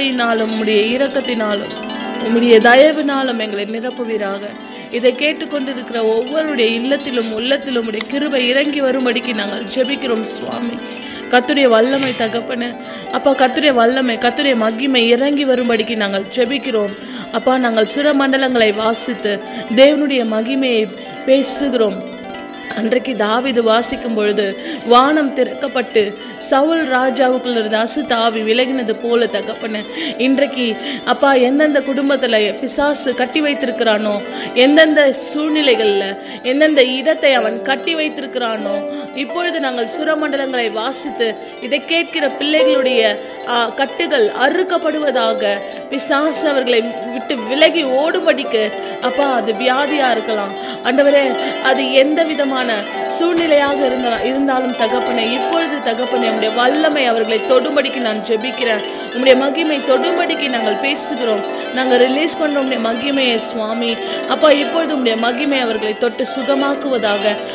கிருபையினாலும் உம்முடைய இரக்கத்தினாலும் உம்முடைய தயவினாலும் எங்களை நிரப்புவீராக இதை கேட்டுக்கொண்டிருக்கிற ஒவ்வொருடைய இல்லத்திலும் உள்ளத்திலும் உடைய கிருபை இறங்கி வரும்படிக்கு நாங்கள் ஜெபிக்கிறோம் சுவாமி கத்துடைய வல்லமை தகப்பன அப்பா கத்துடைய வல்லமை கத்துடைய மகிமை இறங்கி வரும்படிக்கு நாங்கள் ஜெபிக்கிறோம் அப்பா நாங்கள் சுரமண்டலங்களை வாசித்து தேவனுடைய மகிமையை பேசுகிறோம் அன்றைக்கு தாவீது வாசிக்கும் பொழுது வானம் திறக்கப்பட்டு சவுல் ராஜாவுக்குள்ள இருந்த அசுத்த ஆவி விலகினது போல தகப்பன இன்றைக்கு அப்பா எந்தெந்த குடும்பத்தில் பிசாசு கட்டி வைத்திருக்கிறானோ எந்தெந்த சூழ்நிலைகளில் எந்தெந்த இடத்தை அவன் கட்டி வைத்திருக்கிறானோ இப்பொழுது நாங்கள் சுரமண்டலங்களை வாசித்து இதை கேட்கிற பிள்ளைகளுடைய ஆ, கட்டுகள் அறுக்கப்படுவதாக பிசாசு அவர்களை விட்டு விலகி ஓடும்படிக்கு அப்பா அது வியாதியா இருக்கலாம் ஆண்டவரே அது எந்த விதமான சூழ்நிலையாக இருந்தா இருந்தாலும் தகப்பனே இப்பொழுது தகப்பனே உம்முடைய வல்லமை அவர்களை தொடும்படிக்கு நான் ஜெபிக்கிறேன் உம்முடைய மகிமை தொடும்படிக்கு நாங்கள் பேசுகிறோம் நாங்கள் ரிலீஸ் பண்றோம் உம்முடைய மகிமையை சுவாமி அப்பா இப்பொழுது உம்முடைய மகிமை அவர்களை தொட்டு சுகமாக்குவதாக